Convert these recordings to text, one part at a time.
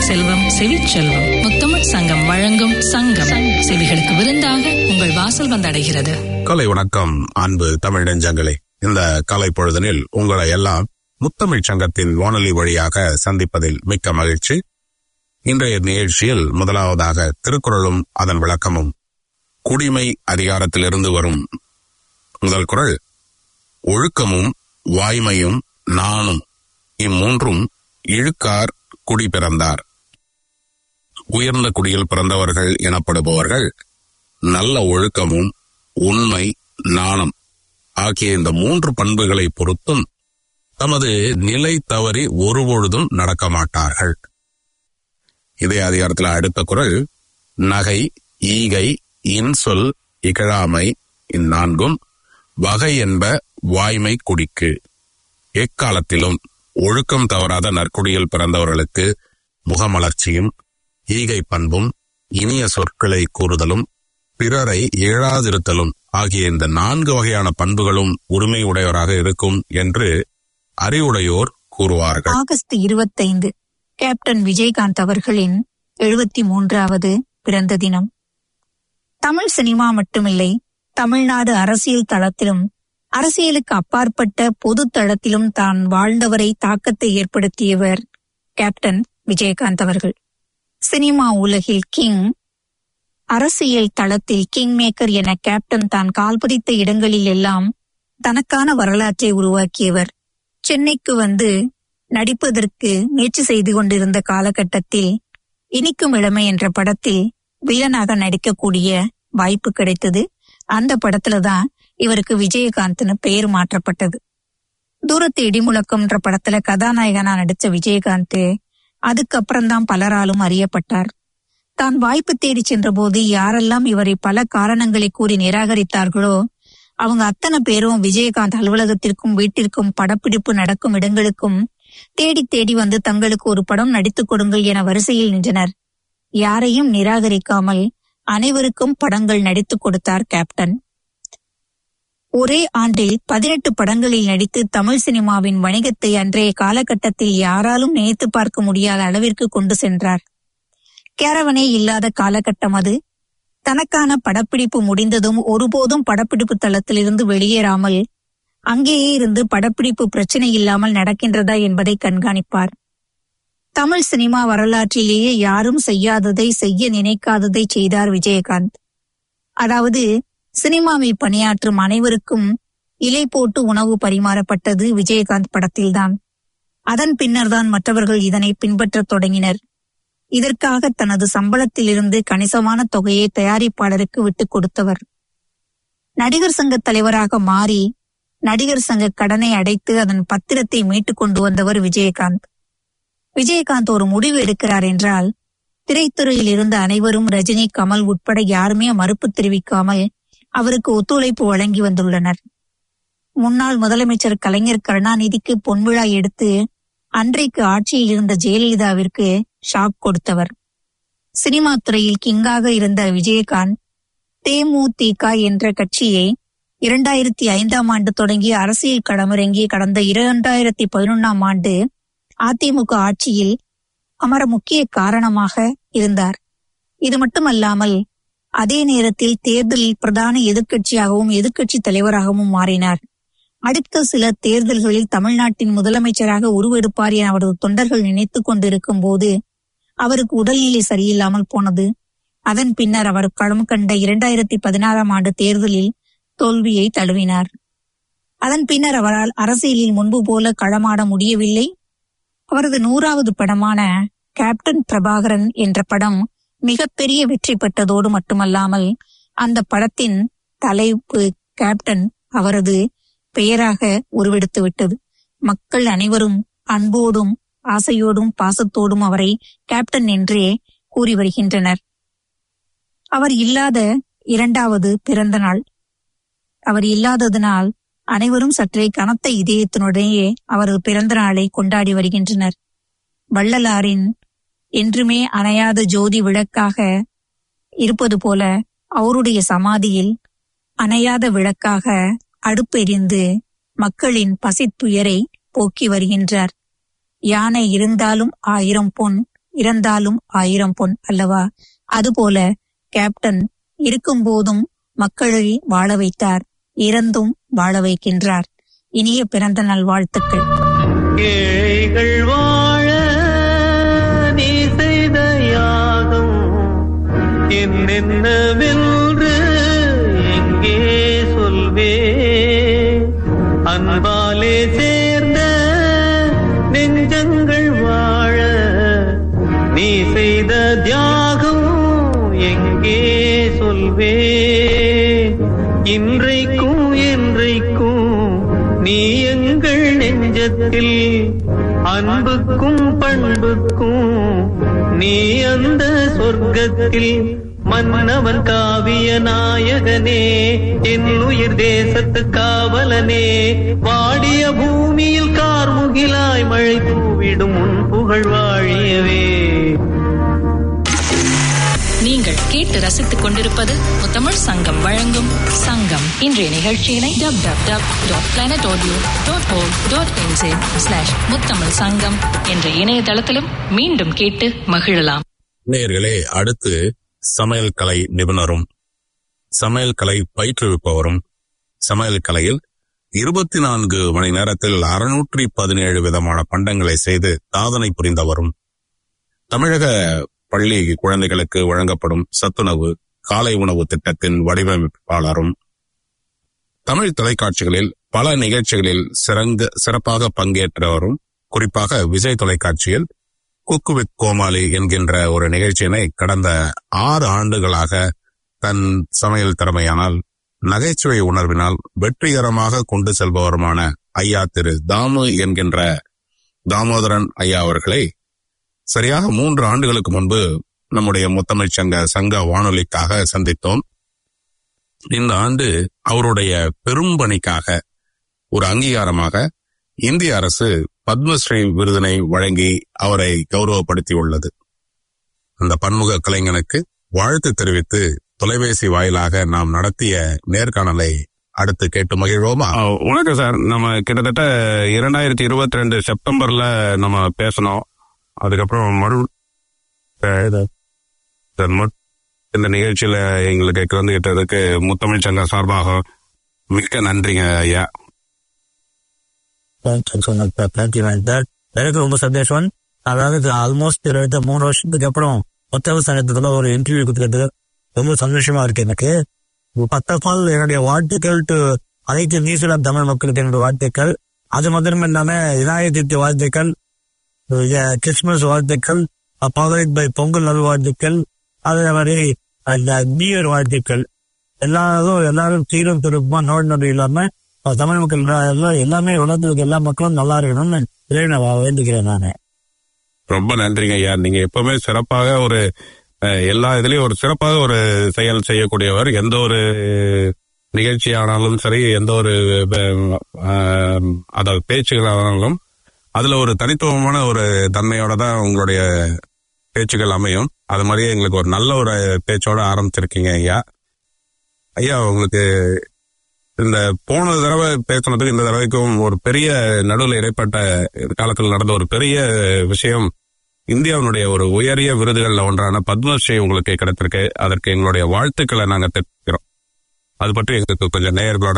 செல்வம் செவிச்செல்வம் முத்தமிழ் சங்கம் வழங்கும் சங்கம் செவிகளுக்கு விருந்தாக உங்கள் வாசல் வந்தடைகிறது கலை வணக்கம் அன்பு தமிழ் நெஞ்சங்களே இந்த கலை பொழுதனில் உங்களை எல்லாம் முத்தமிழ் சங்கத்தின் வானொலி வழியாக சந்திப்பதில் மிக்க மகிழ்ச்சி இன்றைய நிகழ்ச்சியில் முதலாவதாக திருக்குறளும் அதன் விளக்கமும் குடிமை அதிகாரத்திலிருந்து வரும் முதல் குறள் ஒழுக்கமும் வாய்மையும் நாணும் இம்மூன்றும் இழுக்கார் குடி பிறந்தார் உயர்ந்த குடியில் பிறந்தவர்கள் எனப்படுபவர்கள் நல்ல ஒழுக்கமும் உண்மை நாணம் ஆகிய இந்த மூன்று பண்புகளை பொறுத்தும் தமது நிலை தவறி ஒருபொழுதும் நடக்க மாட்டார்கள் இதே அதிகாரத்தில் அடுத்த குறள் நகை ஈகை இன்சொல் இகழாமை இந்நான்கும் வகை என்ப வாய்மை குடிக்கு எக்காலத்திலும் ஒழுக்கம் தவறாத நற்குடியில் பிறந்தவர்களுக்கு முகமலர்ச்சியும் ஈகை பண்பும் இனிய சொற்களை கூறுதலும் பிறரை இழாதிருத்தலும் ஆகிய இந்த நான்கு வகையான பண்புகளும் உரிமை உடையவராக இருக்கும் என்று அறிவுடையோர் கூறுவார்கள் ஆகஸ்ட் இருபத்தைந்து கேப்டன் விஜயகாந்த் அவர்களின் எழுபத்தி மூன்றாவது பிறந்த தினம் தமிழ் சினிமா மட்டுமில்லை தமிழ்நாடு அரசியல் தளத்திலும் அரசியலுக்கு அப்பாற்பட்ட பொது தளத்திலும் தான் வாழ்ந்தவரை தாக்கத்தை ஏற்படுத்தியவர் கேப்டன் விஜயகாந்த் அவர்கள் சினிமா உலகில் கிங் அரசியல் தளத்தில் கிங் மேக்கர் என கேப்டன் தான் கால்பதித்த இடங்களில் எல்லாம் தனக்கான வரலாற்றை உருவாக்கியவர் சென்னைக்கு வந்து நடிப்பதற்கு முயற்சி செய்து கொண்டிருந்த காலகட்டத்தில் இனிக்கும் இளமை என்ற படத்தில் வில்லனாக நடிக்கக்கூடிய வாய்ப்பு கிடைத்தது அந்த படத்துல தான் இவருக்கு விஜயகாந்த்னு பெயர் மாற்றப்பட்டது தூரத்து இடிமுழக்கம்ன்ற படத்துல கதாநாயகனா நடிச்ச விஜயகாந்த் அதுக்கப்புறம் தான் பலராலும் அறியப்பட்டார் தான் வாய்ப்பு தேடி சென்றபோது யாரெல்லாம் இவரை பல காரணங்களை கூறி நிராகரித்தார்களோ அவங்க அத்தனை பேரும் விஜயகாந்த் அலுவலகத்திற்கும் வீட்டிற்கும் படப்பிடிப்பு நடக்கும் இடங்களுக்கும் தேடி தேடி வந்து தங்களுக்கு ஒரு படம் நடித்துக் கொடுங்கள் என வரிசையில் நின்றனர் யாரையும் நிராகரிக்காமல் அனைவருக்கும் படங்கள் நடித்துக் கொடுத்தார் கேப்டன் ஒரே ஆண்டில் பதினெட்டு படங்களில் நடித்து தமிழ் சினிமாவின் வணிகத்தை அன்றைய காலகட்டத்தில் யாராலும் நினைத்து பார்க்க முடியாத அளவிற்கு கொண்டு சென்றார் கேரவனே இல்லாத காலகட்டம் அது தனக்கான படப்பிடிப்பு முடிந்ததும் ஒருபோதும் படப்பிடிப்பு தளத்திலிருந்து வெளியேறாமல் அங்கேயே இருந்து படப்பிடிப்பு பிரச்சனை இல்லாமல் நடக்கின்றதா என்பதை கண்காணிப்பார் தமிழ் சினிமா வரலாற்றிலேயே யாரும் செய்யாததை செய்ய நினைக்காததை செய்தார் விஜயகாந்த் அதாவது சினிமாவில் பணியாற்றும் அனைவருக்கும் இலை போட்டு உணவு பரிமாறப்பட்டது விஜயகாந்த் படத்தில்தான் அதன் பின்னர்தான் மற்றவர்கள் இதனை பின்பற்றத் தொடங்கினர் இதற்காக தனது சம்பளத்திலிருந்து கணிசமான தொகையை தயாரிப்பாளருக்கு விட்டுக் கொடுத்தவர் நடிகர் சங்க தலைவராக மாறி நடிகர் சங்க கடனை அடைத்து அதன் பத்திரத்தை மீட்டுக் கொண்டு வந்தவர் விஜயகாந்த் விஜயகாந்த் ஒரு முடிவு எடுக்கிறார் என்றால் திரைத்துறையில் இருந்த அனைவரும் ரஜினி கமல் உட்பட யாருமே மறுப்பு தெரிவிக்காமல் அவருக்கு ஒத்துழைப்பு வழங்கி வந்துள்ளனர் முன்னாள் முதலமைச்சர் கலைஞர் கருணாநிதிக்கு பொன்விழா எடுத்து அன்றைக்கு ஆட்சியில் இருந்த ஜெயலலிதாவிற்கு ஷாக் கொடுத்தவர் சினிமா துறையில் கிங்காக இருந்த விஜயகாந்த் தேமுதிக என்ற கட்சியை இரண்டாயிரத்தி ஐந்தாம் ஆண்டு தொடங்கி அரசியல் களமிறங்கி கடந்த இரண்டாயிரத்தி பதினொன்னாம் ஆண்டு அதிமுக ஆட்சியில் அமர முக்கிய காரணமாக இருந்தார் இது மட்டுமல்லாமல் அதே நேரத்தில் தேர்தலில் பிரதான எதிர்க்கட்சியாகவும் எதிர்க்கட்சி தலைவராகவும் மாறினார் அடுத்த சில தேர்தல்களில் தமிழ்நாட்டின் முதலமைச்சராக உருவெடுப்பார் என அவரது தொண்டர்கள் நினைத்துக் கொண்டிருக்கும் போது அவருக்கு உடல்நிலை சரியில்லாமல் போனது அதன் பின்னர் அவர் களம் கண்ட இரண்டாயிரத்தி பதினாறாம் ஆண்டு தேர்தலில் தோல்வியை தழுவினார் அதன் பின்னர் அவரால் அரசியலில் முன்பு போல களமாட முடியவில்லை அவரது நூறாவது படமான கேப்டன் பிரபாகரன் என்ற படம் மிகப்பெரிய வெற்றி பெற்றதோடு மட்டுமல்லாமல் அந்த படத்தின் தலைப்பு கேப்டன் அவரது பெயராக உருவெடுத்து விட்டது மக்கள் அனைவரும் அன்போடும் ஆசையோடும் பாசத்தோடும் அவரை கேப்டன் என்றே கூறி வருகின்றனர் அவர் இல்லாத இரண்டாவது பிறந்த நாள் அவர் இல்லாததனால் அனைவரும் சற்றே கனத்த இதயத்தினுடையே அவரது பிறந்த நாளை கொண்டாடி வருகின்றனர் வள்ளலாரின் என்றுமே அணையாத ஜோதி விளக்காக இருப்பது போல அவருடைய சமாதியில் அணையாத விளக்காக அடுப்பெரிந்து மக்களின் பசித்துயரை போக்கி வருகின்றார் யானை இருந்தாலும் ஆயிரம் பொன் இறந்தாலும் ஆயிரம் பொன் அல்லவா அதுபோல கேப்டன் இருக்கும்போதும் மக்களை வாழ வைத்தார் இறந்தும் வாழ வைக்கின்றார் இனிய பிறந்த நாள் வாழ்த்துக்கள் ஏழைகள் வாழ நீ செய்த யாகம் என்னென்னவென்று எங்கே சொல்வே அன்பாலே சேர்ந்த நெஞ்சங்கள் வாழ நீ செய்த தியாகம் எங்கே சொல்வே இன்றைக்கும் என்றைக்கும் நீ எங்கள் நெஞ்சத்தில் அன்புக்கும் பண்புக்கும் நீ அந்த சொர்க்கத்தில் மன்னவன் காவிய நாயகனே என் உயிர் தேசத்து காவலனே வாடிய பூமியில் கார்முகிலாய் மழை தூவிடும் உன் புகழ் வாழியவே நீங்கள் கேட்டு ரசித்துக் கொண்டிருப்பது முத்தமிழ் சங்கம் வழங்கும் சங்கம் இன்றைய நிகழ்ச்சியினை W W W dot planet audio dot O dot NJ slash Muthamizh Sangam என்ற இணையதளத்திலும் மீண்டும் கேட்டு மகிழலாம் நேயர்களே அடுத்து சமையல் கலை நிபுணரும் சமையல் கலை பயிற்றுவிப்பவரும் சமையல் கலையில் இருபத்தி நான்கு மணி நேரத்தில் அறுநூற்றி பதினேழு விதமான பண்டங்களை செய்து சாதனை புரிந்தவரும் தமிழக பள்ளி குழந்தைகளுக்கு வழங்கப்படும் சத்துணவு காலை உணவு திட்டத்தின் வடிவமைப்பாளரும் தமிழ் தொலைக்காட்சிகளில் பல நிகழ்ச்சிகளில் சிறந்த சிறப்பாக பங்கேற்றவரும் குறிப்பாக விஜய் தொலைக்காட்சியில் குக்கு வித் கோமாளி என்கின்ற ஒரு நிகழ்ச்சியினை கடந்த ஆறு ஆண்டுகளாக தன் சமையல் திறமையானால் நகைச்சுவை உணர்வினால் வெற்றிகரமாக கொண்டு செல்பவருமான ஐயா திரு தாமு என்கின்ற தாமோதரன் ஐயா அவர்களை சரியாக மூன்று ஆண்டுகளுக்கு முன்பு நம்முடைய முத்தமிழ் சங்க சங்க வானொலிக்காக சந்தித்தோம் இந்த ஆண்டு அவருடைய பெரும்பணிக்காக ஒரு அங்கீகாரமாக இந்திய அரசு பத்மஸ்ரீ விருதினை வழங்கி அவரை கௌரவப்படுத்தியுள்ளது அந்த பன்முக கலைஞனுக்கு வாழ்த்து தெரிவித்து தொலைபேசி வாயிலாக நாம் நடத்திய நேர்காணலை அடுத்து கேட்டு மகிழ்வோமா வணக்கம் சார் நம்ம கிட்டத்தட்ட இரண்டாயிரத்தி இருபத்தி ரெண்டு செப்டம்பர்ல நம்ம பேசணும் அதுக்கப்புறம் மறு அஹ் இது, சார், மு- இந்த நிகழ்ச்சியில எங்களுக்கு கலந்துகிட்டதுக்கு முத்தமிழ் சங்கம் சார்பாக மிக்க நன்றிங்க ஐயா தேங்க்யூ சார் எனக்கு ரொம்ப சந்தோஷம் அதாவது ஆல்மோஸ்ட் இருபத்தி மூணு வருஷத்துக்கு அப்புறம் ஒத்தவ சங்கத்துல ஒரு இன்டர்வியூ கொடுத்துக்கிறது ரொம்ப சந்தோஷமா இருக்கு எனக்கு ஃபர்ஸ்ட் ஆஃப் ஆல் என்னுடைய வாழ்த்துக்கள் டு அனைத்து நியூசிலாந்து தமிழ் மக்களுக்கு என்னுடைய வாழ்த்துக்கள் அது மாத்திரம் இல்லாம விநாயகர் வாழ்த்துக்கள் அஹ் கிறிஸ்துமஸ் வாழ்த்துக்கள் பவரிட் பை பொங்கல் நல் வாழ்த்துக்கள் அதே மாதிரி அந்த நியூ இயர் வாழ்த்துக்கள் எல்லாரும் எல்லாரும் சீரும் திருப்பமா நோய் நொடி இல்லாம அஹ் தமிழ் மக்கள் எல்லாம் எல்லாம் எல்லாமே உலகத்துக்கு எல்லா மக்களும் நல்லா இருக்கணும்னு இறைவனை வா- வேண்டிக்கிறேன் நானு ரொம்ப நன்றிங்க ஐயா நீங்க எப்பவுமே சிறப்பாக ஒரு அஹ், எல்லா இதுலயும் ஒரு சிறப்பாக ஒரு செயல் செய்யக்கூடியவர் எந்த ஒரு நிகழ்ச்சி ஆனாலும் சரி எந்த ஒரு அஹ், அதாவது பேச்சுகள் ஆனாலும் அதுல ஒரு தனித்துவமான ஒரு தன்மையோட தான் உங்களுடைய பேச்சுகள் அமையும் அது மாதிரியே எங்களுக்கு ஒரு நல்ல ஒரு பேச்சோட ஆரம்பிச்சிருக்கீங்க ஐயா ஐயா உங்களுக்கு இந்த போன தடவை பேசுனதுக்கு இந்த தடவைக்கும் ஒரு பெரிய நடுவில் இடைப்பட்ட காலத்தில் நடந்த ஒரு பெரிய விஷயம் இந்தியாவினுடைய ஒரு உயரிய விருதுகள்ல ஒன்றான பத்மஸ்ரீ உங்களுக்கு கிடைத்திருக்கு அதற்கு எங்களுடைய வாழ்த்துக்களை நாங்க தெரிவிக்கிறோம் அது பற்றி எங்களுக்கு கொஞ்சம் நேயர்களோட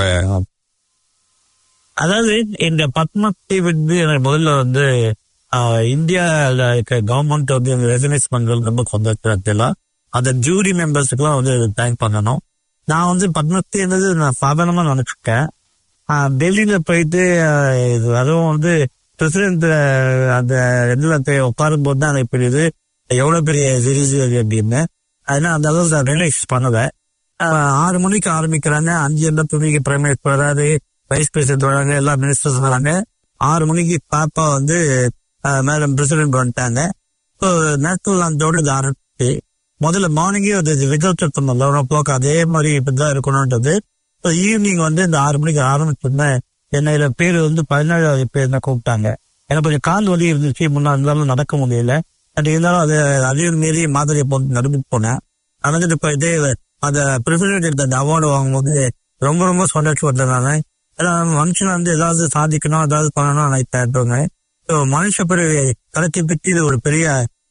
அதாவது இந்த பத்மஸ்ரீ வந்து எனக்கு முதல்ல வந்து ஆஹ், இந்தியால இருக்க கவர்மெண்ட் வந்து ரெகனைஸ் பண்றது ரொம்ப சந்தோஷம் அந்த ஜூரி மெம்பர்ஸுக்குலாம் வந்து தேங்க் பண்ணணும் நான் வந்து பத்மஸ்ரீ என்னது நான் சாதாரணமா நினைச்சிருக்கேன் ஆஹ், டெல்லியில போயிட்டு ஆஹ், இது அதுவும் வந்து பிரசிடென்ட் அந்த இதுல போய் உட்காரும் போது தான் எனக்கு புரியுது எவ்வளவு பெரிய விருது அது அப்படின்னு அதனால அந்த அளவுக்கு ரியலைஸ் பண்ணல ஆஹ், ஆறு மணிக்கு ஆரம்பிக்கிறாங்க அஞ்சு எண்பத்தி மணிக்கு பிரைம் மினிஸ்டர் வராது வைஸ் பிரசிடென்ட் வராங்க எல்லா மினிஸ்டர்ஸ் வராங்க ஆறு மணிக்கு பாப்பா வந்து மேடம் பிரசிடென்ட் வந்துட்டாங்க இப்போ நேஷனல் லாந்தோட இது ஆரம்பிச்சு முதல்ல மார்னிங்கே ஒரு ரிசல்ட் எடுத்தோம் லெவன் ஓ கிளாக் அதே மாதிரி இப்படிதான் இருக்கணும்ன்றது இப்போ ஈவினிங் வந்து இந்த ஆறு மணிக்கு ஆரம்பிச்சிருந்தேன் என்னையில பேர் வந்து பதினேழாவது பேர் தான் கூப்பிட்டாங்க எனக்கு கொஞ்சம் கால் வலி இருந்துச்சு முன்னா இருந்தாலும் நடக்க முடியல அது இருந்தாலும் அது அதையும் மீறி மாதிரியை போட்டு நடுமிட்டு போனேன் அது வந்துட்டு இப்போ இதே அந்த பிரசிடென்ட் எடுத்த அந்த அவார்டு வாங்கும்போது ரொம்ப ரொம்ப சந்தோஷப்பட்டேன் நான் ஏன்னா மனுஷன் வந்து ஏதாவது சாதிக்கணும் ஏதாவது பண்ணணும் நினைப்பேன் ஸோ மனுஷ பிறகு கலத்தி பற்றி இது ஒரு பெரிய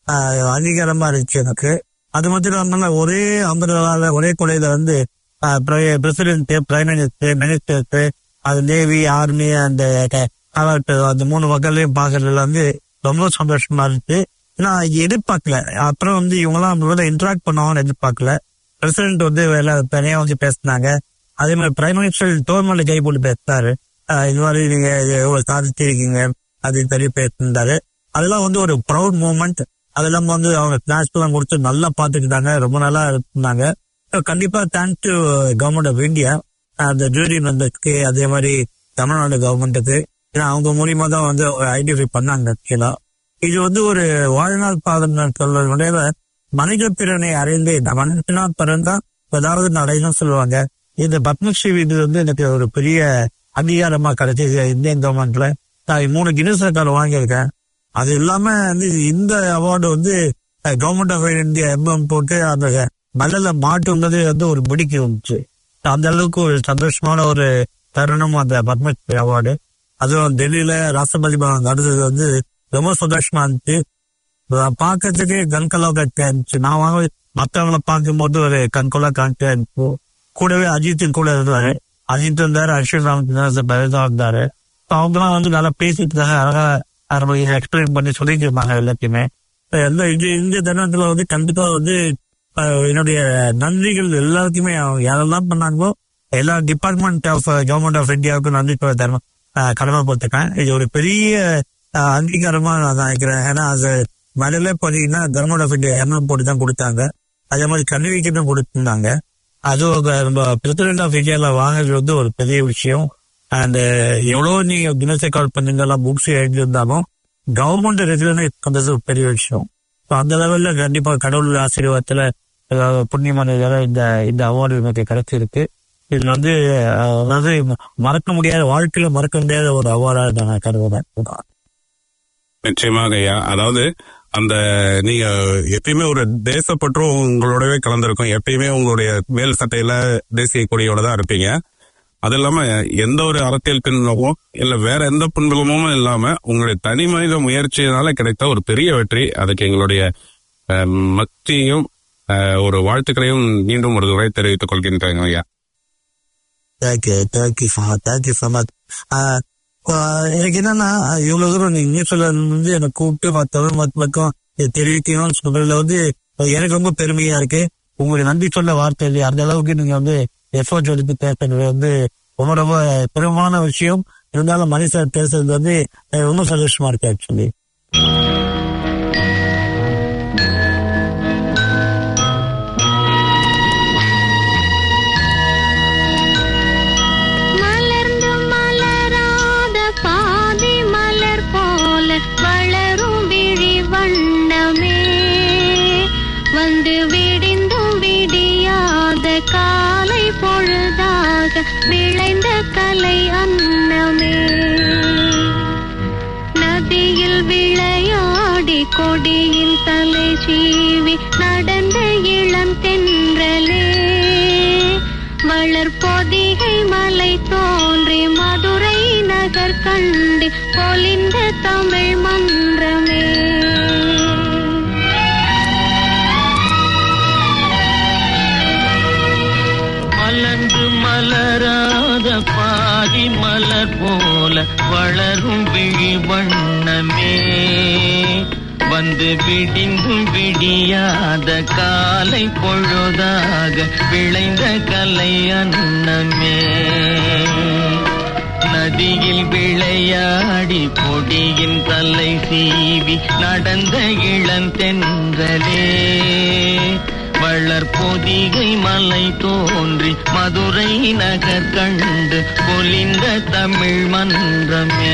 ஆஹ், அங்கீகாரமா இருந்துச்சு எனக்கு அது மட்டும் இல்லாம ஒரே அம்பரால ஒரே கொலையில வந்து பிரசிடென்ட் பிரைம் மினிஸ்டர் மினிஸ்டர்ஸ் அது நேவி ஆர்மி அந்த கலெக்ட் அந்த மூணு வகையிலையும் பாக்குறதுல வந்து ரொம்ப சந்தோஷமா இருந்துச்சு நான் எதிர்பார்க்கல அப்புறம் வந்து இவங்கெல்லாம் முதல்ல இன்டராக்ட் பண்ணுவாங்கன்னு எதிர்பார்க்கல பிரசிடென்ட் வந்து வேலை தனியா வந்து பேசினாங்க அதே மாதிரி பிரைம் மினிஸ்டர் டோர்மெண்ட் கை போட்டு பேசினாரு ஆஹ் இது மாதிரி நீங்க இது எவ்வளவு சாதிச்சிருக்கீங்க அப்படின்னு சொல்லி பேசியிருந்தாரு அதெல்லாம் வந்து ஒரு ப்ரௌட் மூமெண்ட் அதெல்லாம் வந்து அவங்க கிளாஸ் எல்லாம் கொடுத்து நல்லா பாத்துக்கிட்டாங்க ரொம்ப நல்லா இருந்தாங்க So, கண்டிப்பா thanks to government of India அந்த ஜூரி மெம்பர்ஸ்க்கு அதே மாதிரி தமிழ்நாடு கவர்மெண்ட்டுக்கு ஏன்னா அவங்க மூலியமா தான் வந்து ஐடென்டிஃபை பண்ணாங்க ஆக்சுவலா இது வந்து ஒரு வாழ்நாள் பாதம் சொல்வதை மனித பிறனை அறிந்து மனுஷனா பிறந்தா ஏதாவது நடைன்னு சொல்லுவாங்க இந்த பத்மஸ்ரீ விருது வந்து எனக்கு ஒரு பெரிய அங்கீகாரமா கிடைச்சது இந்தியன் கவர்மெண்ட்ல நான் மூணு கின்னஸ் ரெக்கார்டு வாங்கியிருக்கேன் அது இல்லாம வந்து இந்த அவார்டு வந்து கவர்மெண்ட் ஆஃப் இந்தியா எம்எம் போட்டு அந்த மலர்ல மாட்டுனது வந்து ஒரு பிடிக்கு வந்துச்சு அந்த அளவுக்கு ஒரு சந்தோஷமான ஒரு தருணம் அந்த பத்மஸ்ரீ அவார்டு அதுவும் டெல்லியில ராஷ்டிரபதி பவன் நடந்தது வந்து ரொம்ப சந்தோஷமா இருந்துச்சு நான் பார்க்கறதுக்கே கண்கொள்ளா காட்சியா இருந்துச்சு நான் வாங்க மத்தவங்கள பார்க்கும்போது ஒரு கண்கொள்ளா காட்சியா இருந்துச்சு கூடவே அஜித்தின் கூட இருந்தாரு அஜித் இருந்தாரு அஸ்வின் ராமச்சந்திரன் பரதா இருந்தாரு அவங்கலாம் வந்து நல்லா பேசிட்டு இருந்தாங்க அழகா எக்ஸ்பிளைன் பண்ணி சொல்லிட்டு இருந்தாங்க எல்லாத்தையுமே இப்ப எந்த இது இந்த தருணத்துல வந்து கண்டிப்பா வந்து அஹ், என்னுடைய நன்றிகள் எல்லாருக்குமே அவங்க யாரெல்லாம் பண்ணாங்களோ எல்லா டிபார்ட்மெண்ட் ஆஃப் கவர்மெண்ட் ஆஃப் இந்தியாவுக்கும் நன்றி சொல்ல தர்மம் கடமைப்பட்டிருக்கேன் இது ஒரு பெரிய அஹ், அங்கீகாரமா நான் நினைக்கிறேன் ஏன்னா அது மேலே பாத்தீங்கன்னா கவர்மெண்ட் ஆஃப் இந்தியா எம்எம் போட்டு தான் கொடுத்தாங்க அதே மாதிரி கல்விக்கும் கொடுத்திருந்தாங்க அதுவும் நம்ம பிரசிடென்ட் ஆஃப் இந்தியால வாங்குறது வந்து ஒரு பெரிய விஷயம் அண்ட் எவ்வளவு நீங்க கினஸ் ரெக்கார்ட் பண்ணீங்கலாம் புக்ஸ் எழுதியிருந்தாலும் கவர்மெண்ட் ரெகுலரைஸ் பண்றது ஒரு பெரிய விஷயம் So, அந்த லெவல்ல கண்டிப்பா கடவுள் ஆசீர்வாதத்துல அஹ், புண்ணியமான இதெல்லாம் இந்த இந்த அவார்டு எனக்கு கிடைச்சிருக்கு இது வந்து அஹ், அதாவது மறக்க முடியாத வாழ்க்கையில மறக்க முடியாத ஒரு அவார்டா நான் கருதுறேன் நிச்சயமாக ஐயா அதாவது அந்த நீங்க எப்பயுமே ஒரு தேசப்பற்றும் உங்களோடவே கலந்திருக்கும் எப்பயுமே உங்களுடைய மேல் சட்டையில தேசிய கொடியோட தான் இருப்பீங்க அது இல்லாம எந்த ஒரு அரசியல் பின்புலமோ இல்ல வேற எந்த பின்புலமும் இல்லாம உங்களுடைய தனி மனித முயற்சியினால கிடைத்த ஒரு பெரிய வெற்றி அதுக்கு எங்களுடைய அஹ், மத்தியும் அஹ், ஒரு வாழ்த்துக்களையும் மீண்டும் ஒரு முறை தெரிவித்துக் கொள்கின்றேங்க ஐயா thank you thank you thank you so much எனக்கு என்னன்னா இவ்வளவு தூரம் நீங்க நியூஸ்ல இருந்து எனக்கு கூப்பிட்டு மத்த தமிழ் மக்களுக்கும் இதை தெரிவிக்கணும்னு சொல்றதுல வந்து எனக்கு ரொம்ப பெருமையா இருக்கு உங்களுக்கு நன்றி சொல்ல வார்த்தை இல்லையா அந்த அளவுக்கு நீங்க வந்து எஃபோர்ட் எடுத்து பேசுறது வந்து ரொம்ப ரொம்ப பெருமான விஷயம் இருந்தாலும் மனுஷன் பேசுறது வந்து எனக்கு ரொம்ப சந்தோஷமா இருக்கு ஆக்சுவலி மலர்ந்து மலராத பாதி மலர் போல வளரும் விழி வண்ணமே வந்து விடிந்தும் விடியாத காலை பொழுதாக விளைந்த கலை அன்னமே நதியில் விளையாடி கொடியில் தலை சீவி நடந்த இளம் தென்றலே வளர்பொதிகை மலை தோன்றி மதுரை நகர் கண்டு பொலிந்த தமிழ் மன்றமே மலர்ந்து மலராத பாதி மலர் போல வளரும் விழி வண்ணமே வந்து விடிந்தும் விடியாத காலை பொழுதாக விளைந்த கலை அன்னமே நதியில் விளையாடி பொடியின் தலை சீவி நடந்த இளந்தென்றலே வளர்பொதிகை மலை தோன்றி மதுரை நகர் கண்டு பொலிந்த தமிழ் மன்றமே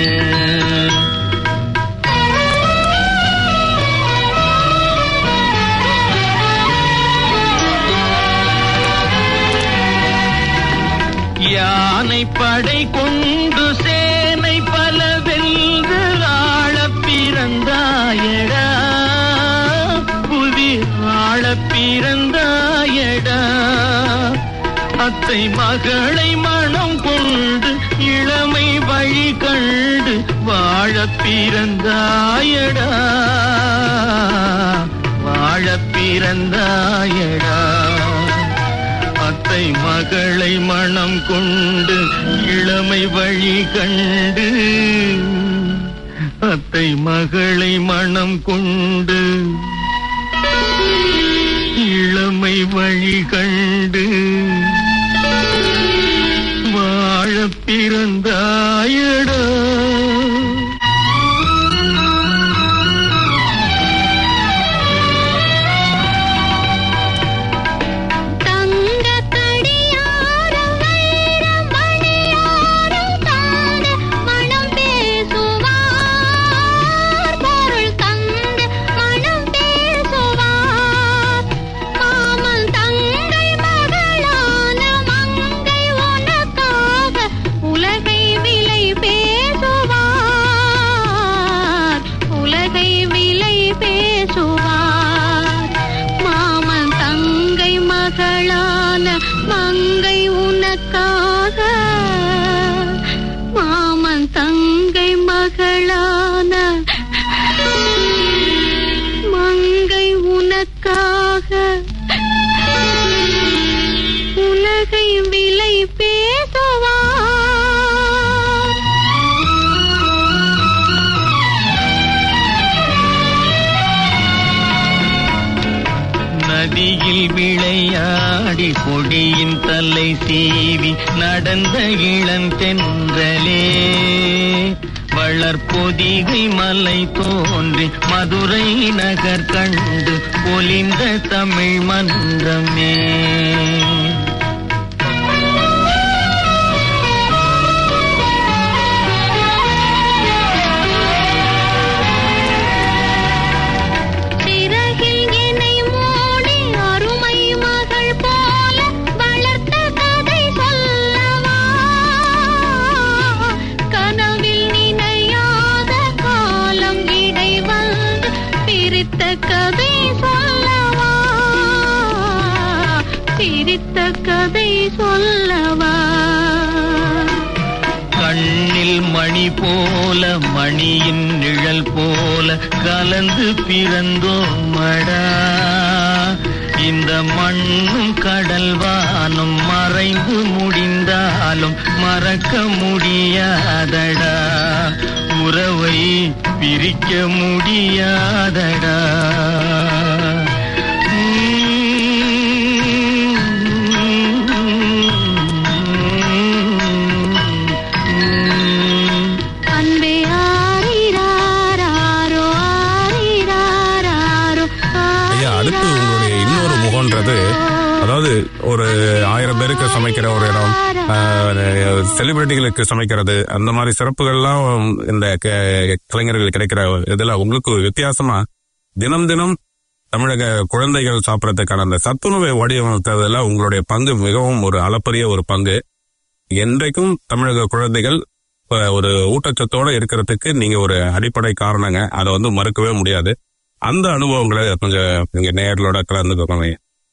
யானை படை கொண்டு சேனை பல வென்று ஆளப் பிறந்தாயடா புவி ஆளப் பிறந்தாயடா அத்தை மகளை மனம் கொண்டு இளமை வழி கண்டு வாழ பிறந்தாயடா வாழ பிறந்தாயடா அத்தை மகளை மனம் கொண்டு இளமை வழி கண்டு அத்தை மகளை மனம் கொண்டு இளமை வழி கண்டு வாழ பிறந்தாயடா தங்க கடியாரம் வைர மணியாரம் தாங்க மனம் பேசுவார் பொருள் தந்து மனம் பேசுவார் மாமன் தங்கை மகளான மங்கை உனக்காக உலகை விலை பேசுவார் உலகை விலை பேசுவார் மாமன் தங்கை மகளான மங்கை உனக்காக மாமன் தங்கை மகளான மங்கை உனக்காக உலகை விலை பேசுவார் நதியில் விளையாடி கொடியின் தலை சீவி நடந்த இளந்தென்றலே வளர்பொதிகை மலை தோன்றி மதுரை நகர் கண்டு பொலிந்த தமிழ் மன்றமே சிறகில் என்னை மூடி அருமை மகள் போல வளர்த்த கதை சொல்லவா கனவில் நினையாத காலம் இடை வந்து பிரித்த கதை சொல்லவா பிரித்த கதை சொல்லவா கண்ணில் மணி போல மணியின் நிழல் போல கலந்து பிறந்தோமடா இந்த மண்ணும் கடல் வானும் மறைந்து முடிந்தாலும் மறக்க முடியாதடா உறவை பிரிக்க முடியாதடா அன்பே ஆரிராரோ ஆரிராரோ ஐயா அடுத்து உங்களுடைய இன்னொரு முகம்ன்றது அதாவது ஒரு ஆயிரம் பேருக்கு சமைக்கிற ஒரு இடம் செலிபிரிட்டிகளுக்கு சமைக்கிறது அந்த மாதிரி சிறப்புகள்லாம் இந்த க- கலைஞர்கள் கிடைக்கிற இதுல உங்களுக்கு வித்தியாசமா தினம் தினம் தமிழக குழந்தைகள் சாப்பிடறதுக்கான அந்த சத்துணவை வடிவமைத்ததுல உங்களுடைய பங்கு மிகவும் ஒரு அளப்பரிய ஒரு பங்கு என்றைக்கும் தமிழக குழந்தைகள் இப்ப ஒரு ஊட்டச்சத்தோட இருக்கிறதுக்கு நீங்க ஒரு அடிப்படை காரணங்க அதை வந்து மறுக்கவே முடியாது அந்த அனுபவங்களை கொஞ்சம் நீங்க நேர்களோட கலந்துக்கோங்க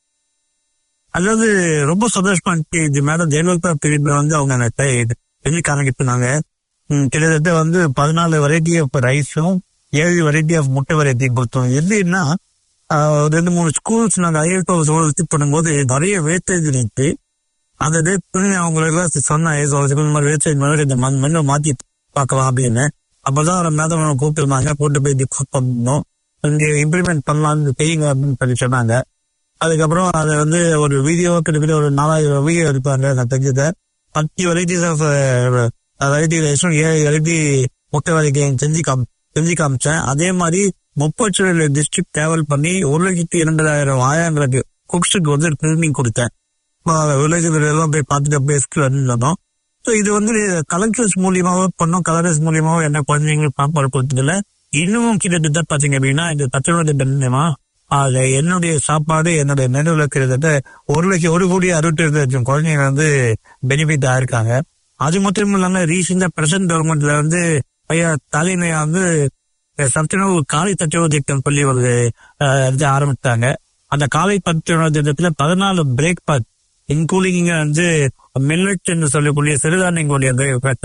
அதாவது ரொம்ப சந்தோஷமா இருந்துச்சு இது மேடம் ஜெயலலிதா பீரியட்ல வந்து அவங்க எனக்கு தெரிவிக்க ஆரம்பிச்சிருந்தாங்க ம், கிட்டத்தட்ட வந்து பதினாலு வெரைட்டி ஆஃப் ரைஸும் ஏழு வெரைட்டி ஆஃப் முட்டை வெரைட்டி கொடுத்தோம் எப்படின்னா ஆஹ், ஒரு ரெண்டு மூணு ஸ்கூல்ஸ் நாங்க ஐஎல்டி விசிட் பண்ணும்போது நிறைய வேஸ்டேஜ் இருந்துச்சு அந்த டே அவங்களுக்கு சொன்னேன் ஏதோ இந்த மாதிரி வேஸ்டேஜ் மாதிரி இந்த மெனு மாத்தி பார்க்கலாம் அப்படின்னு அப்பதான் ஒரு மேடம் கூப்பிட்டுருந்தாங்க கூப்பிட்டு போய் டிஸ்கஸ் பண்ணோம் இங்க இம்ப்ளிமெண்ட் பண்ணலாம்னு செய்யுங்க அப்படின்னு சொல்லி சொன்னாங்க அதுக்கப்புறம் அதை வந்து ஒரு வீடியோ கிட்டத்தட்ட ஒரு நாலாயிரம் வீடியோ எடுப்பாங்க நான் தெரிஞ்சதை பத்து வெரைட்டிஸ் ஆஃப் வெரைட்டி ரைஸும் ஏழு வெரைட்டி முட்டை வெரைட்டி செஞ்சு காம் செஞ்சு காமிச்சேன் அதே மாதிரி முப்பத்தி டிஸ்ட்ரிக்ட் டிராவல் பண்ணி ஒரு லட்சத்தி இரண்டாயிரம் ஆயிரங்களுக்கு குக்ஸுக்கு வந்து ட்ரைனிங் கொடுத்தேன் வில்லேஜ்ல எல்லாம் போய் பார்த்துட்டு அப்படியே ஸ்கில் வந்தோம் ஸோ இது வந்து கலெக்டர்ஸ் மூலியமாவோ பண்ணோம் கலர்ஸ் மூலியமாவோ என்ன குழந்தைங்களுக்கு சாப்பாடு கொடுத்ததுல இன்னமும் கிட்டத்தட்ட பாத்தீங்க அப்படின்னா இந்த தத்துவத்தை மூலியமா அது என்னுடைய சாப்பாடு என்னுடைய மெனுல கிட்டத்தட்ட ஒரு லட்சம் ஒரு கோடி அறுபத்தி ரெண்டு லட்சம் குழந்தைங்க வந்து பெனிஃபிட் ஆயிருக்காங்க அது மட்டும் இல்லாம ரீசெண்டா பிரசன்ட் கவர்மெண்ட்ல வந்து ஐயா தலைமையா வந்து சத்துணவு காலை தத்துவ திட்டம் சொல்லி ஒரு அஹ், இது ஆரம்பித்தாங்க அந்த காலை தத்துவ திட்டத்துல பதினாலு பிரேக்ஃபாஸ்ட் இன்க்ளூடிங் வந்து மில்லட் என்று சொல்லக்கூடிய சிறுதானியங்களுடைய breakfast-உம்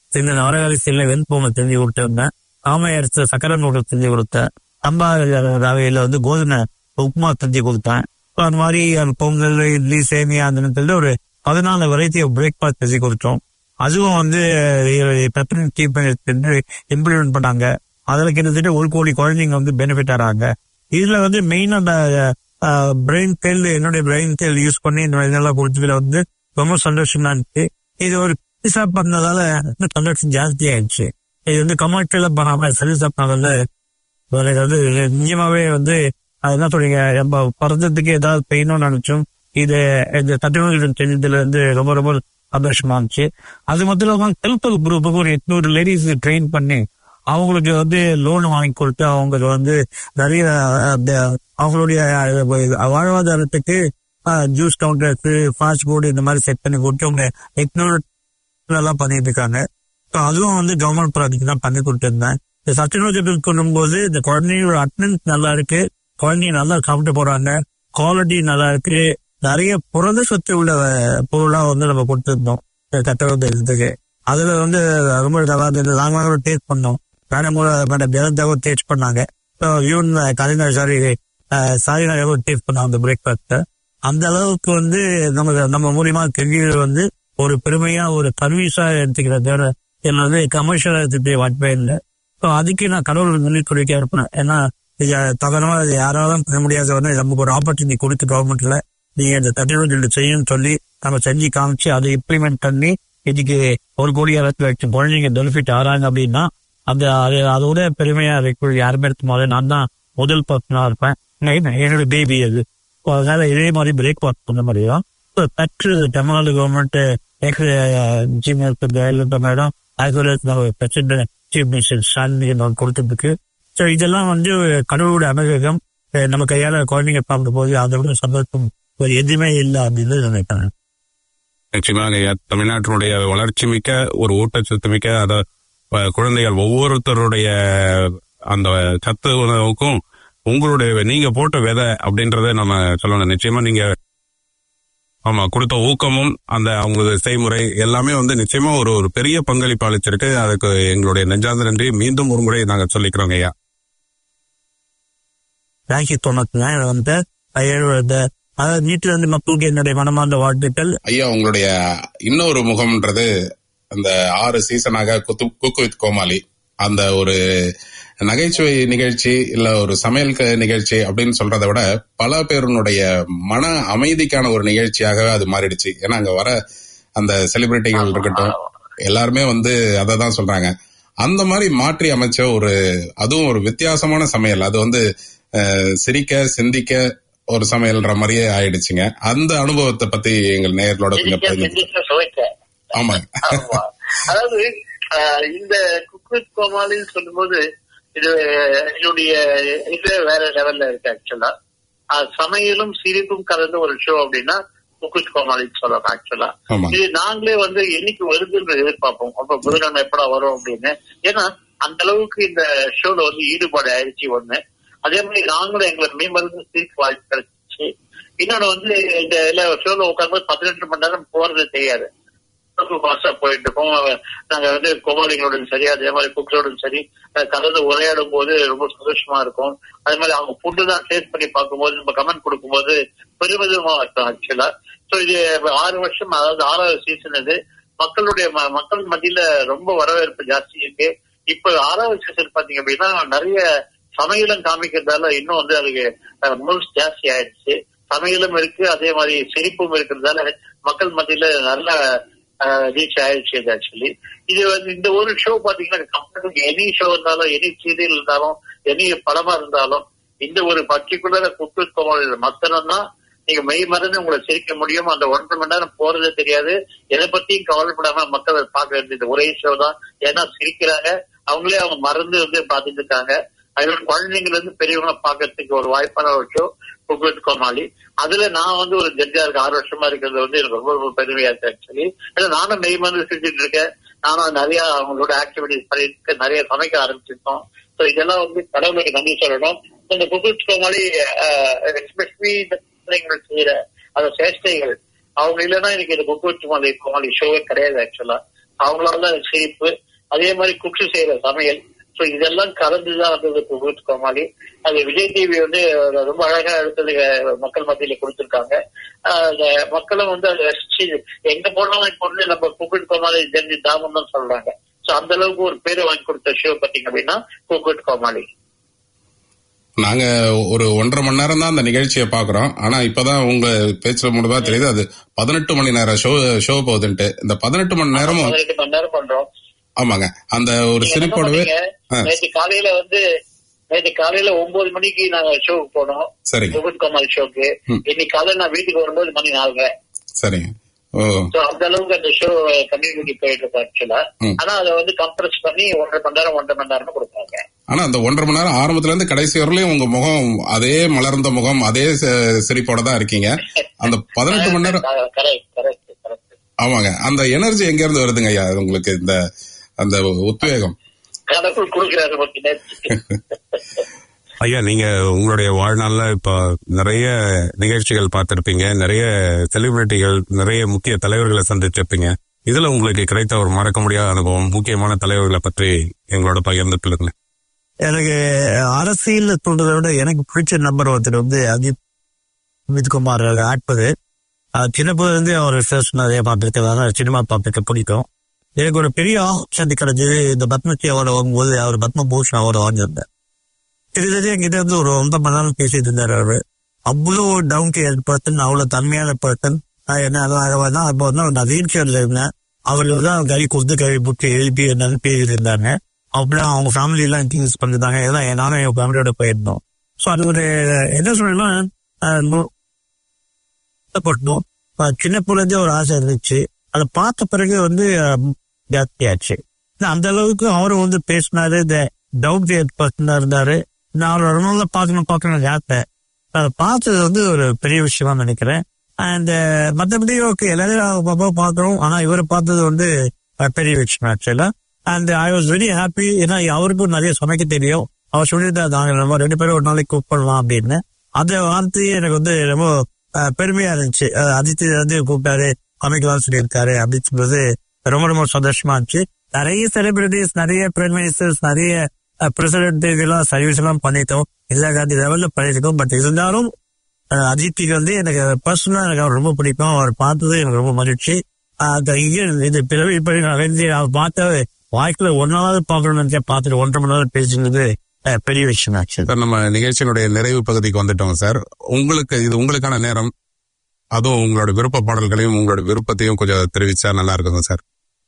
இந்த நவரகரிசியில வெண்பொங்கல் செஞ்சு கொடுத்திருந்தேன் ஆமை அரிசி சக்கரை நூடல் செஞ்சு கொடுத்தேன் சம்பா ரவையில வந்து கோதுமை உப்புமா செஞ்சு கொடுத்தேன் So, அந்த மாதிரி அந்த பொங்கல் இட்லி சேமியா அந்த நேரத்துல ஒரு பதினாலு வெரைட்டி ஆஃப் பிரேக்ஃபாஸ்ட் செஞ்சு கொடுத்தோம் அதுவும் வந்து பெப்பரன் கீப் இம்ப்ளிமெண்ட் பண்ணாங்க அதுல கிட்டத்தட்ட ஒரு கோடி குழந்தைங்க வந்து பெனிஃபிட் ஆறாங்க இதுல வந்து மெயினா அந்த பிரெயின் செல் என்னுடைய பிரெயின் செல் யூஸ் பண்ணி இந்த இதெல்லாம் கொடுத்ததுல வந்து ரொம்ப சந்தோஷமா இருந்துச்சு இது ஒரு சர்வீஸா பண்ணதால இன்னும் சந்தோஷம் ஜாஸ்தி ஆயிடுச்சு இது வந்து கமர்ஷியலா பண்ணாம சர்வீஸா பண்ணதால எனக்கு வந்து நிஜமாவே வந்து அது என்ன சொல்றீங்க நம்ம பிறந்ததுக்கு ஏதாவது பெயினும் நினைச்சோம் இது இந்த தட்டுவல் செஞ்சதுல வந்து ரொம்ப ரொம்ப சந்தோஷமா இருந்துச்சு அது மட்டும் இல்லாம செல்ஃப் ஹெல்ப் குரூப்புக்கு ஒரு எட்நூறு லேடிஸ் ட்ரெயின் பண்ணி அவங்களுக்கு வந்து லோன் வாங்கி கொடுத்து அவங்களுக்கு வந்து நிறைய அந்த அவங்களுடைய அஹ், வாழ்வாதாரத்துக்கு ஜூஸ் கவுண்டர்ஸ் ஃபாஸ்ட் ஃபுட் இந்த மாதிரி செட் பண்ணி கொடுத்து அவங்க எட்நூறு எல்லாம் பண்ணிட்டு இருக்காங்க So, அதுவும் வந்து கவர்மெண்ட் ப்ராஜெக்ட் தான் பண்ணி கொடுத்துருந்தேன் இந்த சத்துணவு கொள்ளும் போது இந்த குழந்தைங்களோட அட்டனன்ஸ் நல்லா இருக்கு குழந்தைங்க நல்லா சாப்பிட்டு போறாங்க குவாலிட்டி நல்லா இருக்கு நிறைய புரத சத்து உள்ள அஹ், பொருளா வந்து நம்ம கொடுத்துருந்தோம் இந்த சத்துணவு இதுக்கு அதுல வந்து ரொம்ப நல்லா இருந்தது நாங்களும் டேஸ்ட் பண்ணோம் வேற முறை மேடம் ஜெயந்தாவும் டேஸ்ட் பண்ணாங்க ஸோ யூன் கலைஞர் சாரி சாரிநாயகம் டேஸ்ட் பண்ணாங்க அந்த பிரேக்ஃபாஸ்ட் அந்த அளவுக்கு வந்து நம்ம நம்ம மூலியமா கல்வியில் வந்து ஒரு பெருமையா ஒரு சர்வீஸா எடுத்துக்கிற தவிர என்ன வந்து கமர்ஷியலா எடுத்துட்டு வாய்ப்பே இல்லை ஸோ அதுக்கு நான் கடவுள் நன்றி கொடுக்க இருப்பேன் ஏன்னா இது தகனமா இது யாராலும் பண்ண முடியாத வந்து நமக்கு ஒரு ஆப்பர்ச்சுனிட்டி கொடுத்து கவர்மெண்ட்ல நீங்க இந்த தட்டுவல் செய்யணும்னு சொல்லி நம்ம செஞ்சு காமிச்சு அதை இம்ப்ளிமெண்ட் பண்ணி இன்னைக்கு ஒரு கோடி அளவுக்கு லட்சம் குழந்தைங்க பெனிஃபிட் ஆறாங்க அப்படின்னா அந்த அது அதோட பெருமையா இருக்கு யாருமே எடுத்து போது நான் தான் முதல் பர்சனா இருப்பேன் நான் என்னோட பேபி அது So, அதனால இதே மாதிரி பிரேக் பாத் பண்ண மாதிரியும் பெற்று Tamil Nadu government Gmail madam as well as நம்ம பிரசிடென்ட் சீஃப் மினிஸ்டர் ஸ்டாலின் கொடுத்ததுக்கு ஸோ இதெல்லாம் வந்து கடவுளோட அனுகிரகம் அஹ் நம்ம கையால குழந்தைங்க பார்க்கும் போது அதை விட சந்தோஷம் ஒரு எதுவுமே இல்லை அப்படின்னு நினைக்கிறேன் நிச்சயமாக ஐயா, தமிழ்நாட்டினுடைய வளர்ச்சி மிக்க ஒரு ஊட்டச்சத்து மிக்க அத அஹ், குழந்தைகள் ஒவ்வொருத்தருடைய அந்த சத்து உணவுக்கும் உங்களுடைய நீங்க போட்ட விதை அப்படின்றத நம்ம சொல்லணும் நிச்சயமா நீங்க ஆமா கொடுத்த ஊக்கமும் அந்த அவங்களது செய்முறை எல்லாமே வந்து நிச்சயமா ஒரு ஒரு பெரிய பங்களிப்பு அளிச்சிருக்கு அதுக்கு எங்களுடைய நெஞ்சார்ந்த நன்றி மீண்டும் ஒரு முறை நாங்க சொல்லிக்கிறோங்க ஐயா தேங்க்யூ தொண்ணூத்தி வந்து என்னோட அதாவது நீட்டில் வந்து மக்களுக்கு என்னுடைய மனமார்ந்த வாழ்த்துக்கள் ஐயா உங்களுடைய இன்னொரு முகம்ன்றது அந்த ஆறு சீசனாக குத்து குக்கு வித் கோமாளி அந்த ஒரு நகைச்சுவை நிகழ்ச்சி இல்ல ஒரு சமையல் க- நிகழ்ச்சி அப்படின்னு சொல்றதை விட பல பேருனுடைய மன அமைதிக்கான ஒரு நிகழ்ச்சியாக அது மாறிடுச்சு ஏன்னா அங்க வர அந்த செலிபிரிட்டிகள் இருக்கட்டும் எல்லாருமே வந்து அதை தான் சொல்றாங்க அந்த மாதிரி மாற்றி அமைச்ச ஒரு அதுவும் ஒரு வித்தியாசமான சமையல் அது வந்து அஹ், சிரிக்க சிந்திக்க ஒரு சமையல்ன்ற மாதிரியே ஆயிடுச்சுங்க அந்த அனுபவத்தை பத்தி எங்கள் நேயர்களோட கொஞ்சம் சிந்திக்க பகிர்ந்து சிந்திக்க சுவைக்க ஆமாங்க ஆமா. அதாவது ஆஹ், இந்த குக் வித் கோமாளின்னு சொல்லும்போது இது என்னுடைய இது வேற லெவல்ல இருக்கு ஆக்சுவலா சமையலும் சிரிப்பும் கலந்த ஒரு ஷோ அப்படின்னா குக் வித் கோமாளின்னு சொல்லலாம் ஆக்சுவலா ஆமா இது நாங்களே வந்து என்னைக்கு வருதுன்னு எதிர்பார்ப்போம் அப்ப புதன்கிழமை எப்படா வரும் அப்படின்னு ஏன்னா அந்த அளவுக்கு இந்த ஷோல வந்து ஈடுபாடு ஆயிடுச்சு ஒண்ணு அதே மாதிரி நாங்களும் எங்களுக்கு மேம்படுத்த சிரிப்பு வாய்ப்பு கிடைச்சிச்சு இன்னொன்னு வந்து இந்த ஷோல உட்கார்ந்து பதினெட்டு மணி நேரம் போறது தெரியாது ஃபாஸ்டா போயிட்டு இருக்கோம் நாங்க வந்து கோமாளிகளோடும் சரி அதே மாதிரி குக்ஸோடும் சரி அஹ் கலந்து உரையாடும் போது ரொம்ப சந்தோஷமா இருக்கும் அதே மாதிரி அவங்க ஃபுட்டு தான் டேஸ்ட் பண்ணி பார்க்கும்போது நம்ம கமெண்ட் கொடுக்கும்போது பெருமிதமா இருக்கும் ஆக்சுவலா சோ இது ஆறு வருஷம் அதாவது ஆறாவது சீசன் இது மக்களுடைய ம- மக்கள் மத்தியில ரொம்ப வரவேற்பு ஜாஸ்தி இருக்கு இப்ப ஆறாவது சீசன் பாத்தீங்க அப்படின்னா நிறைய சமையலும் காமிக்கிறதால இன்னும் வந்து அதுக்கு மூவ்ஸ் ஜாஸ்தி ஆயிடுச்சு சமையலும் இருக்கு அதே மாதிரி சிரிப்பும் இருக்கிறதால மக்கள் மத்தியில நல்ல ரீச் ஆயிடுச்சு இது ஆக்சுவலி இது வந்து இந்த ஒரு ஷோ பாத்தீங்கன்னா கம்பெனி எனி ஷோ இருந்தாலும் எனி சீரியல் இருந்தாலும் எனி படமா இருந்தாலும் இந்த ஒரு பர்டிகுலர் குக்கு கோமாளி மத்தனம் தான் நீங்க மெய் மறந்து உங்களை சிரிக்க முடியும் அந்த ஒன்றரை மணி நேரம் போறதே தெரியாது எதை பத்தியும் கவலைப்படாம மக்கள் அதை பார்க்க வேண்டியது ஒரே ஷோ தான் ஏன்னா சிரிக்கிறாங்க அவங்களே அவங்க மறந்து வந்து பார்த்துட்டு இருக்காங்க அதோட குழந்தைங்கள இருந்து பெரியவங்க பார்க்கறதுக்கு ஒரு வாய்ப்பான ஒரு ஷோ குக்கு கோமாளி அதுல நான் வந்து ஒரு ஜட்ஜா இருக்க ஆறு வருஷமா இருக்கிறது வந்து எனக்கு ரொம்ப ரொம்ப பெருமையா இருக்கு ஆக்சுவலி ஏன்னா நானும் மெய் மறந்து செஞ்சுட்டு இருக்கேன் நானும் நிறைய அவங்களோட ஆக்டிவிட்டிஸ் பண்ணிட்டு நிறைய சமைக்க ஆரம்பிச்சிருக்கோம் ஸோ இதெல்லாம் வந்து கடவுளுக்கு நன்றி சொல்லணும் இந்த குக்கு கோமாளி எஸ்பெஷலி பிள்ளைங்கள் செய்யற அந்த சேஷ்டைகள் அவங்க இல்லைன்னா எனக்கு இந்த குக்கு கோமாளி கோமாளி ஷோவே கிடையாது ஆக்சுவலா அவங்களால சிரிப்பு அதே மாதிரி குக்கு செய்யற சமையல் சோ இதெல்லாம் கலந்துதான் வந்தது குக்கு கோமாளி அது விஜய் டிவி வந்து ரொம்ப அழகா எடுத்தது அஹ், மக்கள் மத்தியில கொடுத்திருக்காங்க ஆஹ், அந்த மக்களும் வந்து அதை ரசிச்சு எங்க போனாலும் இப்போ வந்து நம்ம குக்கு கோமாளி ஜென்ரி தாமம் தான் சொல்றாங்க சோ அந்த அளவுக்கு ஒரு பேரை வாங்கி கொடுத்த ஷோ பாத்தீங்க அப்படின்னா குக்கு கோமாளி நாங்க ஒரு ஒன்றரை மணி நேரம் தான் அந்த நிகழ்ச்சியை பாக்குறோம் ஆனா இப்பதான் உங்க பேச்சுல மூலமா தெரியுது அது பதினெட்டு மணி நேரம் ஷோ ஷோ போகுதுன்ட்டு இந்த பதினெட்டு மணி நேரமும் பதினெட்டு மணி நேரம் பண்றோம் ஆமாங்க அந்த ஒரு நீங்க என்ன சிரிப்போடவே பண்ணீங்க? ஆ, நேற்று காலையில வந்து நேற்று காலையில ஒன்பது மணிக்கு நாங்க ஷோக்கு போனோம் சரிங்க குகுட் கோமாளி ஷோக்கு ம். இன்னைக்கு காலையில நான் வீட்டுக்கு வரும்போது மணி நாலு சரிங்க ஓ சோ அந்த அளவுக்கு அந்த ஷோ கம்யூனிட்டி போயிட்டு இருக்கு ஆக்சுவலா ம். ஆனா அதை வந்து கம்ப்ரஸ் பண்ணி ஒன்றரை மணி நேரம் ஒன்றரை மணி நேரம் கொடுப்பாங்க ஆனா அந்த ஒன்றரை மணி நேரம் ஆரம்பத்துல இருந்து கடைசி வரலையும் உங்க முகம் அதே மலர்ந்த முகம் அதே சி- சிரிப்போட தான் இருக்கீங்க அந்த பதினெட்டு மணி நேரம் கரெக்ட் கரெக்ட் கரெக்ட் ஆமாங்க அந்த எனர்ஜி எங்க இருந்து வருதுங்க ஐயா உங்களுக்கு இந்த அந்த உத்வேகம் கடவுள் கொடுக்கிறாரு நமக்கு நேர்த்தி. ஐயா நீங்க உங்களுடைய வாழ்நாள்ல இப்ப நிறைய நிகழ்ச்சிகள் பார்த்திருப்பீங்க நிறைய செலிபிரிட்டிகள் நிறைய முக்கிய தலைவர்களை சந்திச்சிருப்பீங்க இதுல உங்களுக்கு கிடைத்த ஒரு மறக்க முடியாத அனுபவம் முக்கியமான தலைவர்களை பற்றி எங்களோட பகிர்ந்து சொல்லுங்களேன் எனக்கு அரசியல் சொல்றதை விட எனக்கு பிடிச்ச நம்பர் ஒருத்தர் வந்து அஜித் அமித்குமார் ஆட்பது சின்னப்பதுல இருந்து அவர் ரிசர்ச் நிறைய பார்த்துருக்கிறதால சினிமா பார்த்துக்க பிடிக்கும் எனக்கு ஒரு பெரிய ஆப்பர்ச்சுனிட்டி கிடைச்சது இந்த பத்மஸ்ரீ அவார்டு வாங்கும்போது அவர் பத்ம பூஷன் அவார்டு வாங்கியிருந்தார் கிட்டத்தட்ட என்கிட்ட இருந்து ஒரு ஒன்றரை மணி நேரம் பேசிட்டு இருந்தார் அவரு அவ்வளோ டவுன் டு எர்த் பர்சன் அவ்வளோ தன்மையான பர்சன் என்ன அதான் தான் இப்போ வந்து நான் வீல் இருந்தேன் அவர் தான் கறி கொடுத்து கறி புட்டு எழுப்பி என்னன்னு பேசிட்டு இருந்தாங்க அப்படியே அவங்க ஃபேமிலி எல்லாம் இன்ட்ரடியூஸ் பண்ணிருந்தாங்க ஏன்னா நானும் என் ஃபேமிலியோட போயிருந்தோம் ஸோ அது ஒரு என்ன சொல்றேன்னா பட்டோம் சின்ன பிள்ளைந்தே ஒரு ஆசை இருந்துச்சு அதை பார்த்த பிறகு வந்து அஹ், ஜாஸ்தியாச்சு நான் அந்த அளவுக்கு அவரும் வந்து பேசினாரு இந்த டவுட் பர்சனா இருந்தாரு நான் அவரோட ரொம்ப நாளா பார்க்கணும் பார்க்கணும் ஜாத்தேன் அதை பார்த்தது வந்து ஒரு பெரிய விஷயமா நினைக்கிறேன் அண்ட் மற்றபடி ஓகே எல்லாரும் பாப்பா பார்க்கறோம் ஆனா இவரை பார்த்தது வந்து அஹ், பெரிய விஷயம் ஆக்சுவலா and I was very happy ஏன்னா அவருக்கும் நிறைய சமைக்க தெரியும் அவர் சொல்லியிருந்தா நாங்க நம்ம ரெண்டு பேரும் ஒரு நாளைக்கு குக் பண்ணலாம் அப்படின்னு அந்த வார்த்தையே எனக்கு வந்து ரொம்ப அஹ், பெருமையா இருந்துச்சு அஹ், அஜித் வந்து கூப்பிட்டாரு சமைக்கலாம் சொல்லியிருக்காரு அப்படின்னு சொல்றது ரொம்ப ரொம்ப சந்தோஷமா இருந்துச்சு நிறைய செலிபிரிட்டிஸ் நிறைய பிரைம் மினிஸ்டர்ஸ் நிறைய பிரசிடென்ட் எல்லாம் சர்வீஸ் எல்லாம் பண்ணிட்டோம் எல்லா காந்தி லெவல்ல பண்ணிருக்கோம் பட் இருந்தாலும் அஹ், அஜித்துக்கு வந்து எனக்கு பர்சனலா எனக்கு அவர் ரொம்ப பிடிக்கும் அவர் பார்த்தது எனக்கு ரொம்ப மகிழ்ச்சி அஹ், அந்த இங்க இது பிறகு இப்படி நான் வந்து அவர் பார்த்த வாழ்க்கையில ஒன்னாவது பார்க்கணும்னு நினைச்சா பார்த்துட்டு ஒன்றரை மணி நேரம் பேசுனது அஹ், பெரிய விஷயம் ஆக்சுவலி சார் நம்ம நிகழ்ச்சியினுடைய நிறைவு பகுதிக்கு வந்துட்டோம் சார் உங்களுக்கு இது உங்களுக்கான நேரம் அதுவும் உங்களோட விருப்ப பாடல்களையும் உங்களோட விருப்பத்தையும் கொஞ்சம் தெரிவிச்சா நல்லா இருக்குங்க சார்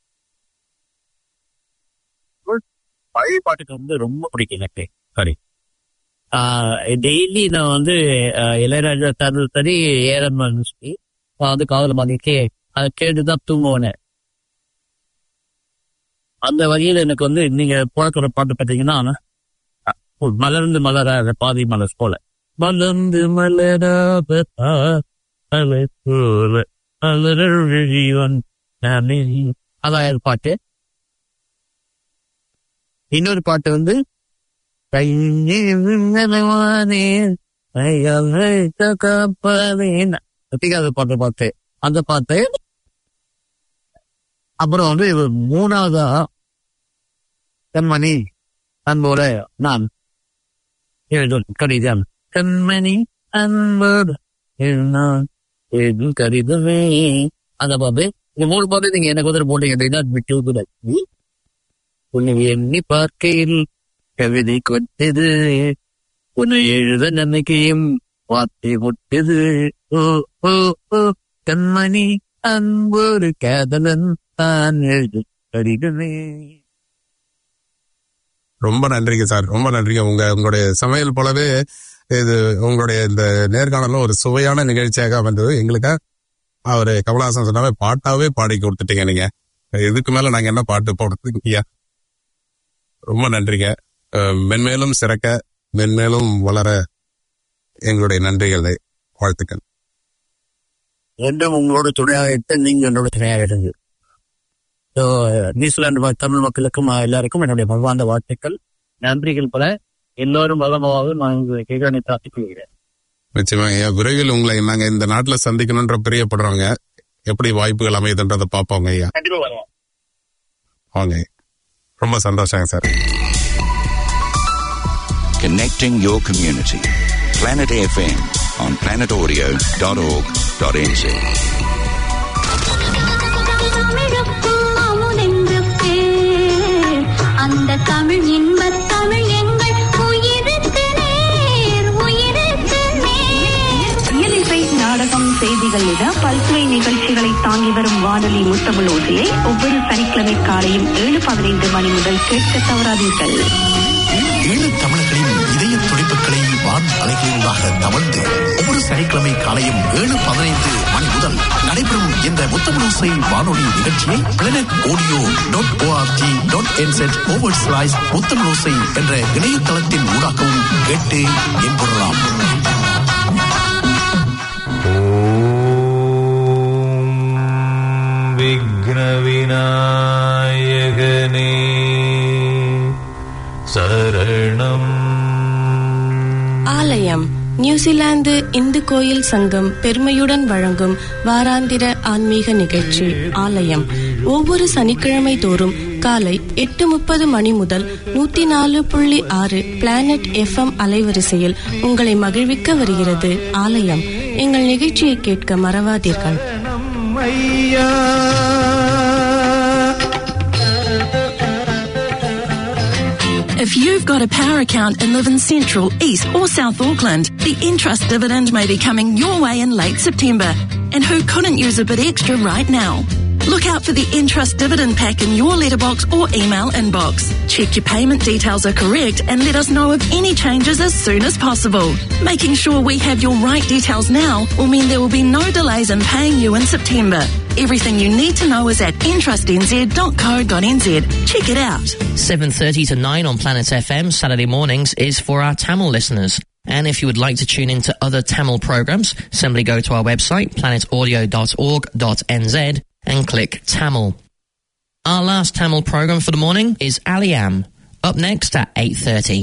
பழைய பாட்டுக்கு வந்து ரொம்ப பிடிக்கும் எனக்கு சரி டெய்லி நான் வந்து ஆஹ், இளையராஜா தரு சரி ஏரம் சரி நான் வந்து காதல் பண்ணிட்டு அதை கேட்டுதான் தூங்குவேன் அந்த வகையில் எனக்கு வந்து நீங்க புழக்கிற பாட்டு பார்த்தீங்கன்னா அஹ், மலர்ந்து மலராத பாதி மலர் போல மலர்ந்து மலராத பாலை போல மலர் ஜீவன் நானே. அதான் பாட்டு இன்னொரு பாட்டு வந்து காப்பாத பாட்டு பாட்டு அந்த பாட்டு அப்புறம் வந்து இது மூணாவதா கண்மணி அன்போட நான் எழுதும் கடிதம் கண்மணி அன்போடு நான் எழுதும் கடிதமே அந்த பாட்டு இந்த மூணு பாட்டு நீங்க எனக்கு வந்து போட்டீங்க அப்படின்னா விட்டு கூட உன்னை எண்ணி பார்க்கையில் கவிதை கொட்டது உன்னை எழுத நினைக்கையும் வார்த்தை முட்டது ஓ ஓ ஓ கண்மணி அன்பொரு காதலன் தான் எழுது கடிதமே ரொம்ப நன்றிங்க சார் ரொம்ப நன்றிங்க உங்க உங்களுடைய சமையல் போலவே இது உங்களுடைய இந்த நேர்காணலும் ஒரு சுவையான நிகழ்ச்சியாக அமைந்தது எங்களுக்கு அவரு கமலஹாசன் சொன்னாவே பாட்டாவே பாடி கொடுத்துட்டீங்க நீங்க இதுக்கு மேல நாங்க என்ன பாட்டு போடுறதுக்கு ஐயா ரொம்ப நன்றிங்க அஹ், மென்மேலும் சிறக்க மென்மேலும் வளர எங்களுடைய நன்றிகளை வாழ்த்துக்கள் என்றும் உங்களோட துணையாக இருக்க நீங்க என்னோட துணையாக இருங்க ஸோ நியூசிலாந்து வா- தமிழ் மக்களுக்கும் அஹ், எல்லாருக்கும் என்னுடைய மனவார்ந்த வாழ்த்துக்கள் நன்றிகள் பல எல்லோரும் வளமாக நான் உங்களை கேட்க தாத்திக் கொள்கிறேன் நிச்சயமா ஐயா விரைவில் உங்களை நாங்க இந்த நாட்டுல சந்திக்கணும்ன்ற பிரியப்படுறவங்க எப்படி வாய்ப்புகள் அமையுதுன்றதை பார்ப்போங்க ஐயா கண்டிப்பா வருவோம் ஓகே ரொம்ப சந்தோஷங்க sir Connecting your community. Planet FM on planetaudio.org.nz. தமிழுக்கும் அமுதென்று பேர். அந்த தமிழ் இன்பத் தமிழ் எங்கள் உயிருக்கு நேர், உயிருக்கு நேர். இயலிசை நாடகம் செய்திகள் என பல்சுவை நிகழ்ச்சிகளை தாங்கி வரும் வானொலி முத்தமிழ் ஓசையை ஒவ்வொரு சனிக்கிழமை காலையும் ஏழு பதினைந்து மணி முதல் கேட்க தவறாதீர்கள் ஏழு தமிழர்களின் இதய துடிப்புகளை வான் அலைகளினூடாக தவழ்ந்து ஒவ்வொரு சனிக்கிழமை காலையும் ஏழு பதினைந்து மணி முதல் நடைபெறும் இந்த முத்தமிழோசை வானொலி நிகழ்ச்சியை planet audio dot ORG dot என்செட் ஓவர் ஸ்லாய்ஸ் முத்தமிழோசை என்ற இணையதளத்தின் ஊடாகவும் கேட்டு என்பொருளாம் விக்னவிநாயகனே சரணம் ஆலயம் நியூசிலாந்து இந்து கோயில் சங்கம் பெருமையுடன் வழங்கும் வாராந்திர ஆன்மீக நிகழ்ச்சி ஆலயம் ஒவ்வொரு சனிக்கிழமை தோறும் காலை எட்டு முப்பது மணி முதல் நூத்தி நாலு புள்ளி ஆறு பிளானட் எஃப்எம் அலைவரிசையில் உங்களை மகிழ்விக்க வருகிறது ஆலயம் எங்கள் நிகழ்ச்சியை கேட்க மறவாதீர்கள் ஐயா If you've got a power account and live in Central, East or South Auckland, the interest dividend may be coming your way in late September. And who couldn't use a bit extra right now? Look out for the interest dividend pack in your letterbox or email inbox. Check your payment details are correct and let us know of any changes as soon as possible. Making sure we have your right details now will mean there will be no delays in paying you in September. Everything you need to know is at entrustnz.co.nz. Check it out. 7.30 to 9 on Planet FM Saturday mornings is for our Tamil listeners. And if you would like to tune into other Tamil programs, simply go to our website, planetaudio.org.nz and click Tamil. Our last Tamil program for the morning is Aliam, up next at 8.30.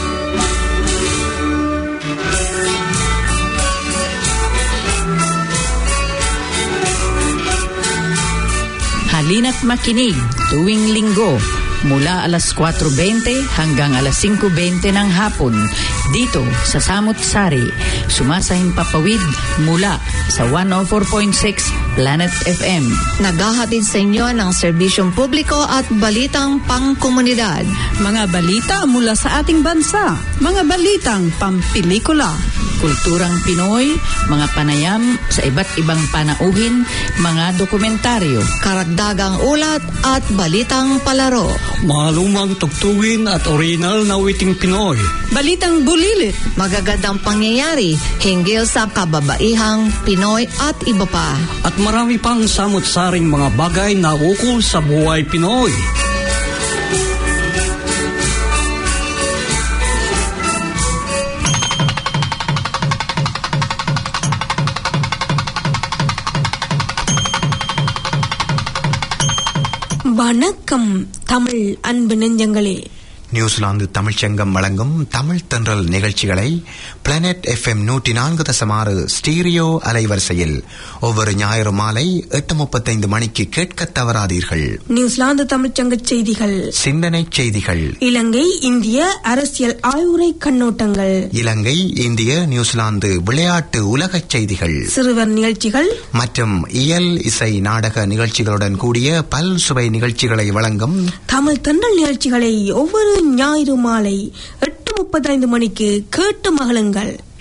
Halina't makinig tuwing linggo mula alas 4.20 hanggang alas 5.20 ng hapon dito sa Samut Sari. Sumasahing papawid mula sa 104.6 Planet FM. Naghahatid sa inyo ng serbisyong publiko at balitang pangkomunidad. Mga balita mula sa ating bansa. Mga balitang pampelikula. Kulturang Pinoy, mga panayam sa iba't ibang panauhin, mga dokumentaryo. Karagdagang ulat at balitang palaro. Mga lumang tugtugin at original na witing Pinoy. Balitang bulilit. Magagandang pangyayari hinggil sa kababaihang Pinoy at iba pa. At marami pang samot-saring mga bagay na ukol sa buhay Pinoy. வணக்கம் தமிழ் அன்பு நெஞ்சங்களே New Zealand தமிழ்ச்சங்கம் வழங்கும் தமிழ் தென்றல் நிகழ்ச்சிகளை planet FM நூற்றி நான்கு தசமாறு stereo அலைவரிசையில் ஒவ்வொரு ஞாயிறு மாலை எட்டு முப்பத்தைந்து மணிக்கு கேட்க தவறாதீர்கள் நியூசிலாந்து தமிழ்ச்சங்க செய்திகள் சிந்தனை செய்திகள் இலங்கை இந்திய அரசியல் ஆய்வுரை கண்ணோட்டங்கள் இலங்கை இந்திய நியூசிலாந்து விளையாட்டு உலகச் செய்திகள் சிறுவர் நிகழ்ச்சிகள் மற்றும் இயல் இசை நாடக நிகழ்ச்சிகளுடன் கூடிய பல் சுவை நிகழ்ச்சிகளை வழங்கும் தமிழ் தென்றல் நிகழ்ச்சிகளை ஒவ்வொரு ஞாயிறு மாலை எட்டு முப்பத்தைந்து மணிக்கு கேட்டு மகளுங்கள்